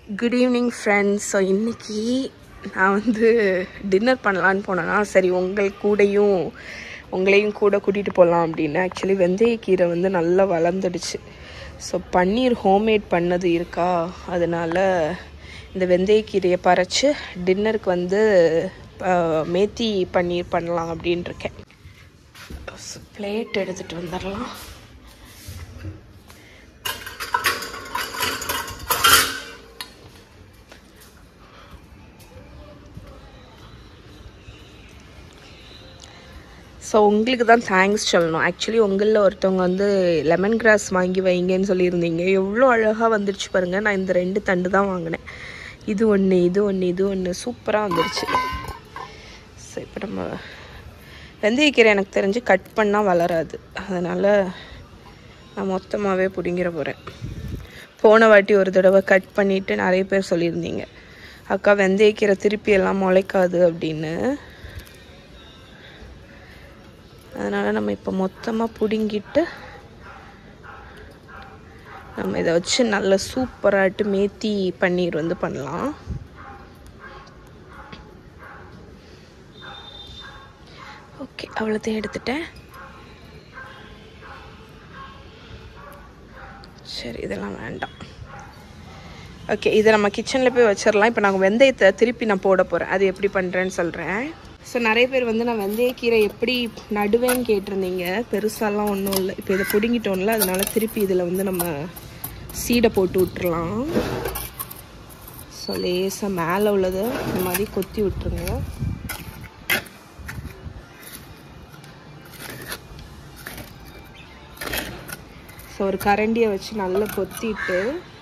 good evening friends so இன்றைக்கி நான் வந்து டின்னர் பண்ணலான்னு போனேன்னா சரி உங்கள் கூடயும் உங்களையும் கூட கூட்டிகிட்டு போகலாம் அப்படின்னு ஆக்சுவலி வெந்தயக்கீரை வந்து நல்லா வளர்ந்துடுச்சு ஸோ பன்னீர் ஹோம்மேட் பண்ணது இருக்கா அதனால் இந்த வெந்தயக்கீரையை பறைச்சி டின்னருக்கு வந்து அஹ், மேத்தி பன்னீர் பண்ணலாம் அப்படின்னு இருக்கேன் பிளேட் எடுத்துகிட்டு வந்துடலாம் ஸோ உங்களுக்கு தான் தேங்க்ஸ் சொல்லணும் ஆக்சுவலி உங்களில் ஒருத்தவங்க வந்து லெமன் கிராஸ் வாங்கி வைங்கன்னு சொல்லியிருந்தீங்க எவ்வளோ அழகாக வந்துருச்சு பாருங்கள் நான் இந்த ரெண்டு தண்டு தான் வாங்கினேன் இது ஒன்று இது ஒன்று இது ஒன்று சூப்பராக வந்துருச்சு ஸோ இப்போ நம்ம வெந்தயக்கீரை எனக்கு தெரிஞ்சு கட் பண்ணால் வளராது அதனால் நான் மொத்தமாகவே பிடுங்கிற போகிறேன் போன வாட்டி ஒரு தடவை கட் பண்ணிவிட்டு நிறைய பேர் சொல்லியிருந்தீங்க அக்கா வெந்தயக்கீரை திருப்பி எல்லாம் முளைக்காது அப்படின்னு அதனால் நம்ம இப்போ மொத்தமாக பிடுங்கிட்டு நம்ம இதை வச்சு நல்ல சூப்பராகிட்டு மேத்தி பன்னீர் வந்து பண்ணலாம் ஓகே அவ்வளோத்தையும் எடுத்துட்டேன் சரி இதெல்லாம் வேண்டாம் ஓகே இதை நம்ம கிச்சனில் போய் வச்சிடலாம் இப்போ நாங்கள் வெந்தயத்தை திருப்பி நான் போட போகிறேன் அது எப்படி பண்ணுறேன்னு சொல்கிறேன் ஸோ நிறைய பேர் வந்து நான் வெந்தயக்கீரை எப்படி நடுவேன்னு கேட்டிருந்தீங்க பெருசாலாம் ஒன்றும் இல்லை இப்போ இதை பிடுங்கிட்டோம்ல அதனால திருப்பி இதில் வந்து நம்ம சீடை போட்டு விட்டுறலாம் ஸோ லேசாக மேலே உள்ளதை இந்த மாதிரி கொத்தி விட்டுருங்க ஸோ ஒரு கரண்டியை வச்சு நல்லா கொத்திட்டு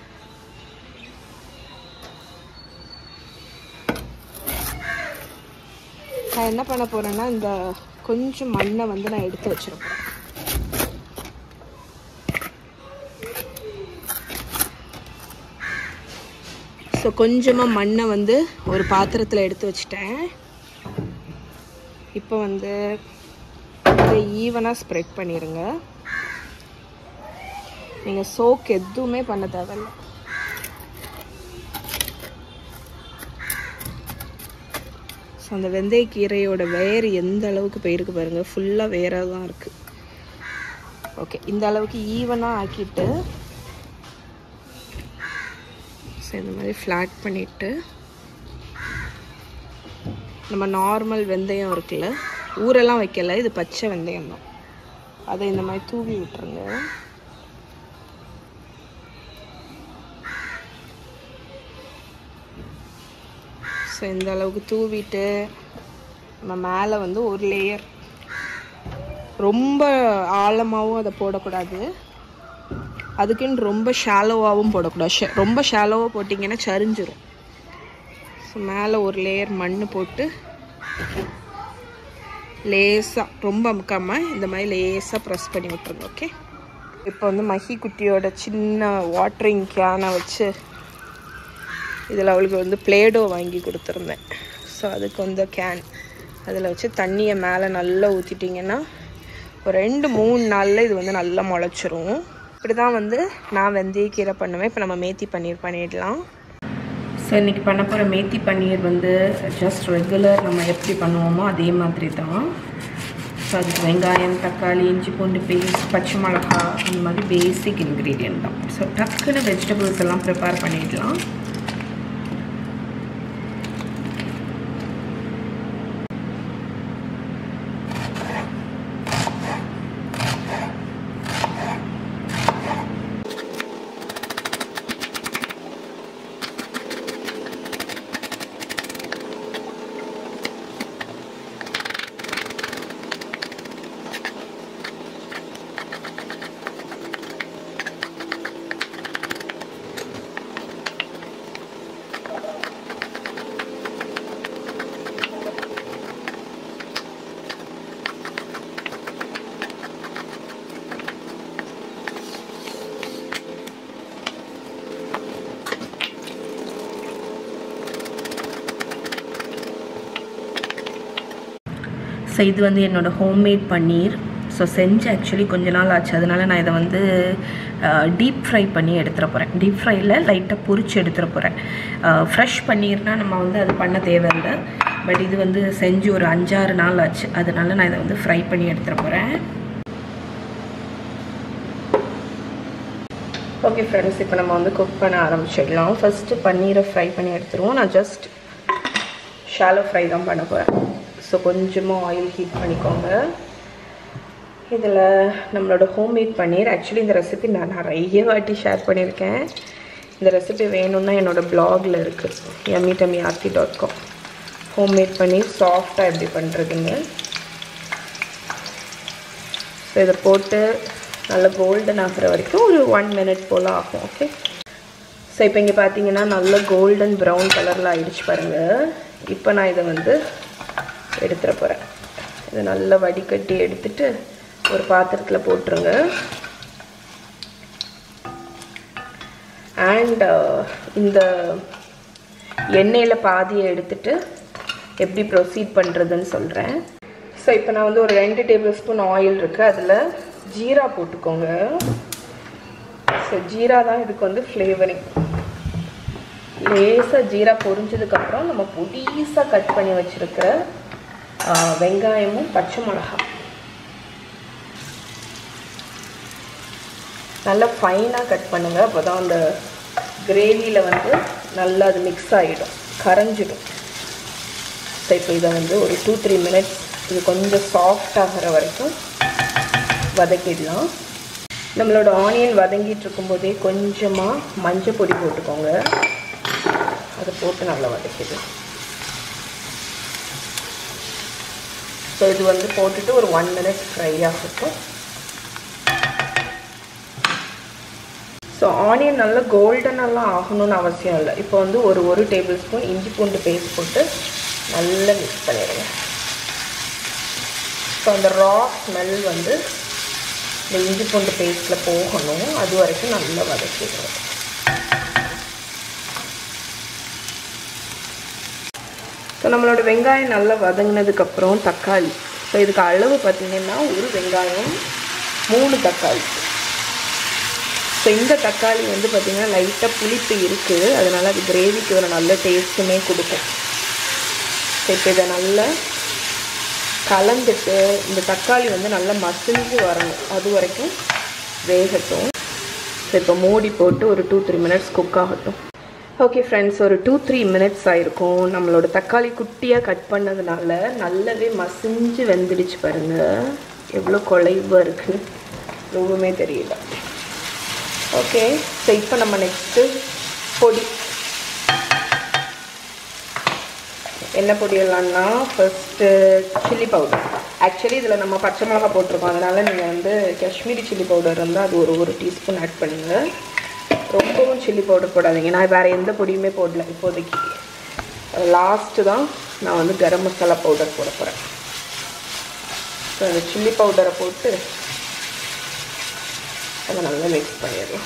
நான் என்ன பண்ண போறேன்னா இந்த கொஞ்சம் மண்ணை வந்து நான் எடுத்து வச்சிருப்பேன் ஸோ கொஞ்சமாக மண்ணை வந்து ஒரு பாத்திரத்தில் எடுத்து வச்சிட்டேன் இப்போ வந்து இதை ஈவனாக ஸ்ப்ரெட் பண்ணிடுங்க நீங்கள் சோக் எதுவுமே பண்ண தேவையில்ல ஸோ அந்த வெந்தயக்கீரையோட வேர் எந்த அளவுக்கு போயிருக்கு பாருங்கள் ஃபுல்லாக வேராக தான் இருக்குது ஓகே இந்த அளவுக்கு ஈவனாக ஆக்கிட்டு ஸோ இந்த மாதிரி ஃப்ளாட் பண்ணிவிட்டு நம்ம நார்மல் வெந்தயம் இருக்குல்ல ஊரெல்லாம் வைக்கல இது பச்சை வெந்தயம் தான் அதை இந்த மாதிரி தூவி விட்டுருங்க ஸோ இந்த அளவுக்கு தூவிட்டு நம்ம மேலே வந்து ஒரு லேயர் ரொம்ப ஆழமாகவும் அதை போடக்கூடாது அதுக்குன்னு ரொம்ப ஷாலோவாகவும் போடக்கூடாது ஷ- ரொம்ப ஷாலோவாக போட்டிங்கன்னா சரிஞ்சிரும் ஸோ மேலே ஒரு லேயர் மண் போட்டு லேசாக ரொம்ப அமுக்காமல் இந்த மாதிரி லேசாக ப்ரெஸ் பண்ணி விட்டுருங்க ஓகே இப்போ வந்து மஹி குட்டியோட சின்ன வாட்டரிங் கேனை வச்சு இதில் அவளுக்கு வந்து பிளேடோ வாங்கி கொடுத்துருந்தேன் ஸோ அதுக்கு வந்து கேன் அதில் வச்சு தண்ணியை மேலே நல்லா ஊற்றிட்டிங்கன்னா ஒரு ரெண்டு மூணு நாளில் இது வந்து நல்லா முளைச்சிரும் இப்படி தான் வந்து நான் வெந்தயக்கீரை பண்ணுவேன் இப்போ நம்ம மேத்தி பன்னீர் பண்ணிடலாம் ஸோ இன்றைக்கி பண்ண போகிற மேத்தி பன்னீர் வந்து ஜஸ்ட் ரெகுலர் நம்ம எப்படி பண்ணுவோமோ அதே மாதிரி தான் ஸோ அதுக்கு வெங்காயம் தக்காளி இஞ்சி பூண்டு பேஸ்ட் பச்சை மிளகா அந்த மாதிரி பேசிக் இன்க்ரீடியன்ட் தான் ஸோ டக்குன்னு வெஜிடபிள்ஸ் எல்லாம் ப்ரிப்பேர் பண்ணிடலாம் ஸோ இது வந்து என்னோடய ஹோம்மேட் பன்னீர் ஸோ ஸோ செஞ்சு ஆக்சுவலி கொஞ்ச நாள் ஆச்சு அதனால நான் இதை வந்து டீப் ஃப்ரை பண்ணி எடுத்துகிற போகிறேன் டீப் ஃப்ரையில் லைட்டாக பொரிச்சு எடுத்துகிற போகிறேன் ஃப்ரெஷ் பன்னீர்னால் நம்ம வந்து அது பண்ண தேவையில்லை பட் இது வந்து செஞ்சு ஒரு அஞ்சாறு நாள் ஆச்சு அதனால நான் இதை வந்து ஃப்ரை பண்ணி எடுத்துகிற போகிறேன் ஓகே ஃப்ரெண்ட்ஸ் இப்போ நம்ம வந்து குக் பண்ண ஆரம்பிச்சிடலாம் ஃபஸ்ட்டு பன்னீரை ஃப்ரை பண்ணி எடுத்துருவோம் நான் ஜஸ்ட் ஷாலோ ஃப்ரை தான் பண்ண போகிறேன் ஸோ கொஞ்சமாக ஆயில் ஹீட் பண்ணிக்கோங்க இதில் நம்மளோட ஹோம்மேட் பன்னீர் ஆக்சுவலி இந்த ரெசிபி நான் நிறைய வாட்டி ஷேர் பண்ணியிருக்கேன் இந்த ரெசிபி வேணும்னா என்னோடய பிளாகில் இருக்குது yummy tummy Aarthi dot com homemade paneer சாஃப்டாக எப்படி பண்ணுறதுங்க ஸோ இதை போட்டு நல்லா கோல்டன் ஆகிற வரைக்கும் ஒரு ஒன் மினிட் போல் ஆகும் ஓகே ஸோ இப்போ இங்கே பார்த்தீங்கன்னா நல்ல கோல்டன் ப்ரௌன் கலரில் ஆயிடுச்சு பாருங்கள் இப்போ நான் இதை வந்து எடுத்துட போகிறேன் இதை நல்லா வடிகட்டி எடுத்துட்டு ஒரு பாத்திரத்தில் போட்டுருங்க அண்ட் இந்த எண்ணெயில் பாதியை எடுத்துட்டு எப்படி ப்ரொசீட் பண்ணுறதுன்னு சொல்கிறேன் ஸோ இப்போ நான் வந்து ஒரு ரெண்டு டேபிள் ஸ்பூன் ஆயில் இருக்குது அதில் ஜீரா போட்டுக்கோங்க ஸோ ஜீரா தான் இதுக்கு வந்து ஃப்ளேவரிங் லேசாக ஜீரா பொரிஞ்சதுக்கப்புறம் நம்ம பொடிசாக கட் பண்ணி வச்சுருக்கிற வெங்காயமும் பச்சை மிளகா நல்லா ஃபைனாக கட் பண்ணுங்கள் அப்போ தான் அந்த கிரேவியில் வந்து நல்லா அது மிக்ஸ் ஆகிடும் கரைஞ்சிடும் ஸோ இப்போ இதை வந்து ஒரு டூ த்ரீ மினிட்ஸ் இது கொஞ்சம் சாஃப்ட் ஆகிற வரைக்கும் வதக்கிடலாம் நம்மளோட ஆனியன் வதங்கிட்டு இருக்கும்போதே கொஞ்சமாக மஞ்சள் பொடி போட்டுக்கோங்க அதை போட்டு நல்லா வதக்கிடலாம் ஸோ இது வந்து போட்டுட்டு ஒரு ஒன் மினிட் ஃப்ரை ஆகட்டும் ஸோ ஆனியன் நல்லா கோல்டனெல்லாம் ஆகணும்னு அவசியம் இல்லை இப்போ வந்து ஒரு ஒரு டேபிள் ஸ்பூன் இஞ்சி பூண்டு பேஸ்ட் போட்டு நல்லா மிக்ஸ் பண்ணிடுங்க ஸோ அந்த ரா ஸ்மெல் வந்து இந்த இஞ்சி பூண்டு பேஸ்ட்டில் போகணும் அது வரைக்கும் நல்லா வதக்கிடுவோம் ஸோ நம்மளோட வெங்காயம் நல்லா வதங்கினதுக்கப்புறம் தக்காளி ஸோ இதுக்கு அளவு பார்த்திங்கன்னா ஒரு வெங்காயம் மூணு தக்காளி ஸோ இந்த தக்காளி வந்து பார்த்திங்கன்னா லைட்டாக புளிப்பு இருக்குது அதனால் அது கிரேவிக்கு ஒரு நல்ல டேஸ்ட்டுமே கொடுக்கும் ஸோ இப்போ இதை நல்லா கலந்துட்டு இந்த தக்காளி வந்து நல்லா மசிஞ்சு வரணும் அது வரைக்கும் வேகட்டும் ஸோ இப்போ மூடி போட்டு ஒரு டூ த்ரீ மினிட்ஸ் குக் ஆகட்டும் ஓகே ஃப்ரெண்ட்ஸ் ஒரு டூ த்ரீ மினிட்ஸ் ஆயிருக்கும் நம்மளோட தக்காளி குட்டியாக கட் பண்ணதுனால நல்லாவே மசிஞ்சு வெந்துடுச்சு பாருங்கள் எவ்வளோ குலைவாக இருக்குது ரொம்பவுமே தெரியல ஓகே ஸோ இப்போ நம்ம நெக்ஸ்ட்டு பொடி என்ன பொடியெல்லாம்னா ஃபஸ்ட்டு சில்லி பவுடர் ஆக்சுவலி இதில் நம்ம பச்சை மிளகா போட்டிருக்கோம் அதனால் நீங்கள் வந்து காஷ்மீரி சில்லி பவுடர் இருந்தால் அது ஒரு ஒரு டீஸ்பூன் ஆட் பண்ணுங்கள் ரொம்பவும் சில்லி பவுடர் போடாதீங்க நான் வேறு எந்த பொடியுமே போடல இப்போதைக்கு லாஸ்ட்டு தான் நான் வந்து கரம் மசாலா பவுடர் போட போகிறேன் ஸோ அந்த சில்லி பவுடரை போட்டு அதை நல்லா மிக்ஸ் பண்ணிடலாம்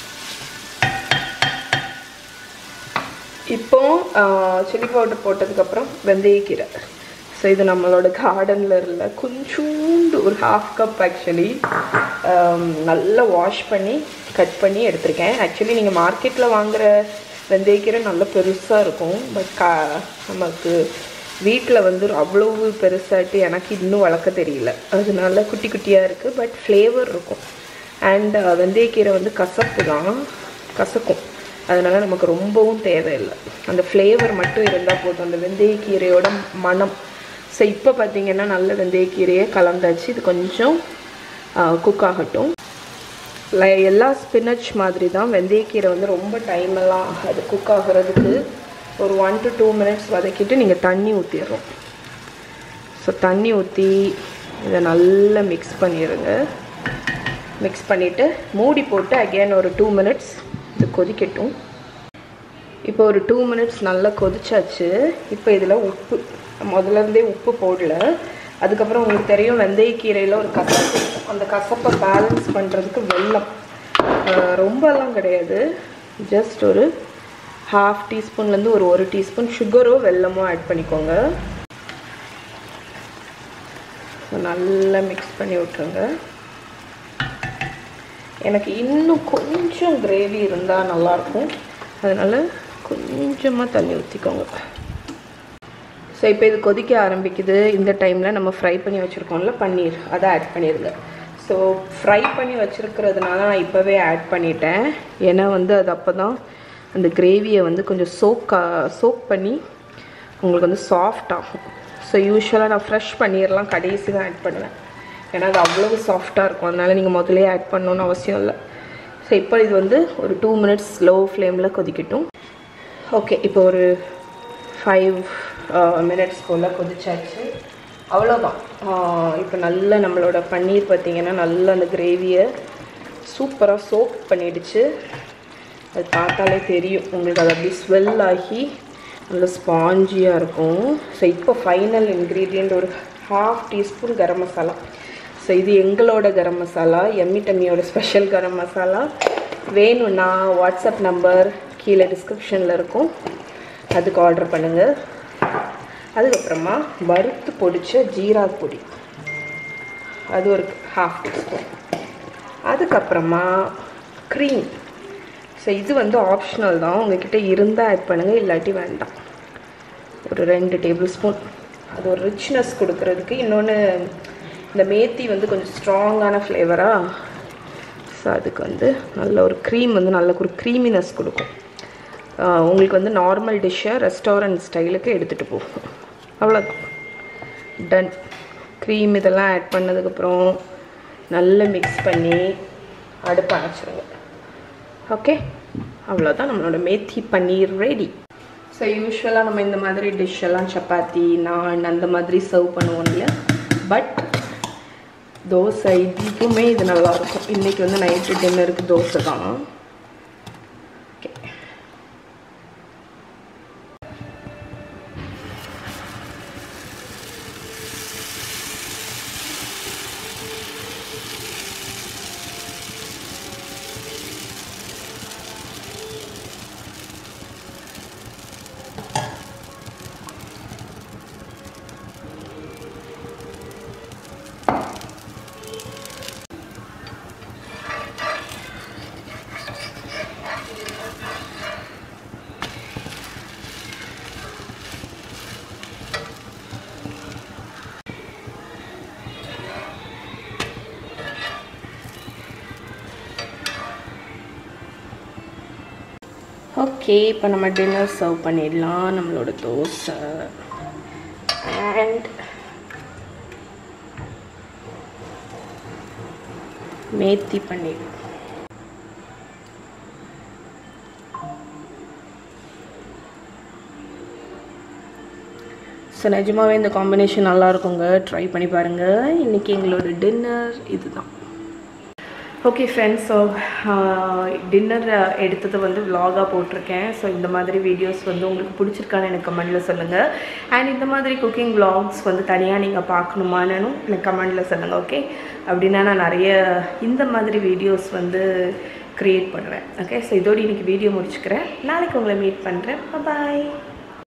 இப்போ சில்லி பவுடர் போட்டதுக்கப்புறம் வெந்தயக்கீரை ஸோ இது நம்மளோட கார்டனில் இருந்த கொஞ்சோண்டு ஒரு ஹாஃப் கப் ஆக்சுவலி நல்லா வாஷ் பண்ணி கட் பண்ணி எடுத்திருக்கேன் ஆக்சுவலி நீங்கள் மார்க்கெட்டில் வாங்குகிற வெந்தயக்கீரை நல்லா பெருசாக இருக்கும் பட் கா நமக்கு வீட்டில் வந்து அவ்வளவு பெருசாகிட்டு எனக்கு இன்னும் வளர்க்க தெரியல அதனால குட்டி குட்டியாக இருக்குது பட் ஃப்ளேவர் இருக்கும் அண்ட் வெந்தயக்கீரை வந்து கசப்பு தான் கசக்கும் அதனால் நமக்கு ரொம்பவும் தேவையில்லை அந்த ஃப்ளேவர் மட்டும் இருந்தால் போதும் அந்த வெந்தயக்கீரையோட மனம் ஸோ இப்போ பார்த்தீங்கன்னா நல்ல வெந்தயக்கீரையே கலந்தாச்சு இது கொஞ்சம் குக் ஆகட்டும் எல்லா ஸ்பினச் மாதிரி தான் வெந்தயக்கீரை வந்து ரொம்ப டைம் எல்லாம் ஆகாது குக் ஆகிறதுக்கு ஒரு ஒன் டு டூ மினிட்ஸ் வதக்கிட்டு நீங்கள் தண்ணி ஊற்றிடுறோம் ஸோ தண்ணி ஊற்றி இதை நல்லா மிக்ஸ் பண்ணிடுங்க மிக்ஸ் பண்ணிவிட்டு மூடி போட்டு அகெயின் ஒரு டூ மினிட்ஸ் இது கொதிக்கட்டும் இப்போ ஒரு டூ மினிட்ஸ் நல்லா கொதிச்சாச்சு இப்போ இதில் உப்பு முதல்ல இருந்தே உப்பு போடல அதுக்கப்புறம் உங்களுக்கு தெரியும் வெந்தயக்கீரையில் ஒரு கசப்பு இருக்கும் அந்த கசப்பை பேலன்ஸ் பண்ணுறதுக்கு வெல்லம் ரொம்பலாம் கிடையாது ஜஸ்ட் ஒரு ஹாஃப் டீஸ்பூன்லேருந்து ஒரு ஒரு டீஸ்பூன் சுகரோ வெல்லமோ ஆட் பண்ணிக்கோங்க நல்லா மிக்ஸ் பண்ணி விட்ருங்க எனக்கு இன்னும் கொஞ்சம் கிரேவி இருந்தால் நல்லாயிருக்கும் அதனால் கொஞ்சமாக தண்ணி ஊற்றிக்கோங்க ஸோ இப்போ இது கொதிக்க ஆரம்பிக்குது இந்த டைமில் நம்ம ஃப்ரை பண்ணி வச்சுருக்கோம்ல பன்னீர் அதை ஆட் பண்ணிடுங்க ஸோ ஃப்ரை பண்ணி வச்சுருக்கிறதுனால நான் இப்போவே ஆட் பண்ணிட்டேன் ஏன்னா வந்து அது அப்போ தான் அந்த கிரேவியை வந்து கொஞ்சம் சோக்கா சோக் பண்ணி உங்களுக்கு வந்து சாஃப்ட் ஆகும் ஸோ யூஸ்வலாக நான் ஃப்ரெஷ் பன்னீர்லாம் கடைசி தான் ஆட் பண்ணுவேன் ஏன்னா அது அவ்வளோ சாஃப்டாக இருக்கும் அதனால் நீங்கள் முதலே ஆட் பண்ணணுன்னு அவசியம் இல்லை ஸோ இப்போ இது வந்து ஒரு டூ மினிட்ஸ் லோ ஃப்ளேமில் கொதிக்கட்டும் ஓகே இப்போ ஒரு ஃபைவ் மினிட்ஸ் போல் கொதிச்சாச்சு அவ்வளோதான் இப்போ நல்ல நம்மளோட பன்னீர் பார்த்திங்கன்னா நல்லா அந்த கிரேவியை சூப்பராக சோக் பண்ணிடுச்சு அது பார்த்தாலே தெரியும் உங்களுக்கு அது அப்படியே ஸ்வெல் ஆகி நல்ல ஸ்பாஞ்சியாக இருக்கும் ஸோ இப்போ ஃபைனல் இன்க்ரீடியண்ட் ஒரு half teaspoon garam masala so இது எங்களோட கரம் மசாலா எம்மி டம்மியோட ஸ்பெஷல் கரம் மசாலா வேணும்னா வாட்ஸ்அப் நம்பர் கீழே டிஸ்கிரிப்ஷனில் இருக்கும் அதுக்கு ஆர்டர் பண்ணுங்கள் அதுக்கப்புறமா வறுத்து பொடிச்ச ஜீரா பொடி அது ஒரு ஹாஃப் டீஸ்பூன் அதுக்கப்புறமா க்ரீம் ஸோ இது வந்து ஆப்ஷனல் தான் உங்ககிட்ட இருந்தால் ஆட் பண்ணுங்கள் இல்லாட்டி வேண்டாம் ஒரு ரெண்டு டேபிள் ஸ்பூன் அது ஒரு ரிச்னஸ் கொடுக்கறதுக்கு இன்னொன்று இந்த மேத்தி வந்து கொஞ்சம் ஸ்ட்ராங்கான ஃப்ளேவராக ஸோ அதுக்கு வந்து நல்ல ஒரு க்ரீம் வந்து நல்ல ஒரு க்ரீமினஸ் கொடுக்கும் உங்களுக்கு வந்து நார்மல் டிஷ்ஷை ரெஸ்டாரண்ட் ஸ்டைலுக்கு எடுத்துகிட்டு போகும் அவ்வளோதான் டன் க்ரீம் இதெல்லாம் ஆட் பண்ணதுக்கப்புறம் நல்லா மிக்ஸ் பண்ணி அடுப்பு அணைச்சிருங்க ஓகே அவ்வளோதான் நம்மளோட மேத்தி பன்னீர் ரெடி ஸோ யூஸ்வலாக நம்ம இந்த மாதிரி டிஷ் எல்லாம் சப்பாத்தி நான் அந்த மாதிரி சர்வ் பண்ணுவோம் இல்லையா பட் தோசை இதுக்குமே இது நல்லாயிருக்கும் இன்றைக்கி வந்து நைட்டு டின்னருக்கு தோசை தான் ஓகே ஓகே இப்போ நம்ம டின்னர் சர்வ் பண்ணிடலாம் நம்மளோட தோசை அண்ட் மேத்தி பன்னீர் ஸோ நிஜமாவே இந்த காம்பினேஷன் நல்லா இருக்குங்க ட்ரை பண்ணி பாருங்கள் இன்றைக்கி எங்களோட டின்னர் இதுதான் ஓகே ஃப்ரெண்ட்ஸ் ஸோ டின்னர் எடுத்தது வந்து vlog-ஆ போட்டிருக்கேன் ஸோ இந்த மாதிரி வீடியோஸ் வந்து உங்களுக்கு பிடிச்சிருக்கான்னு எனக்கு கமெண்டில் சொல்லுங்கள் அண்ட் இந்த மாதிரி குக்கிங் vlogs வந்து தனியாக நீங்கள் பார்க்கணுமான்னு எனக்கு கமெண்டில் சொல்லுங்கள் ஓகே அப்படின்னா நான் நிறைய இந்த மாதிரி வீடியோஸ் வந்து க்ரியேட் பண்ணுவேன் ஓகே ஸோ இதோடு இன்றைக்கி வீடியோ முடிச்சுக்கிறேன் நாளைக்கு உங்களை மீட் பண்ணுறேன் பாய்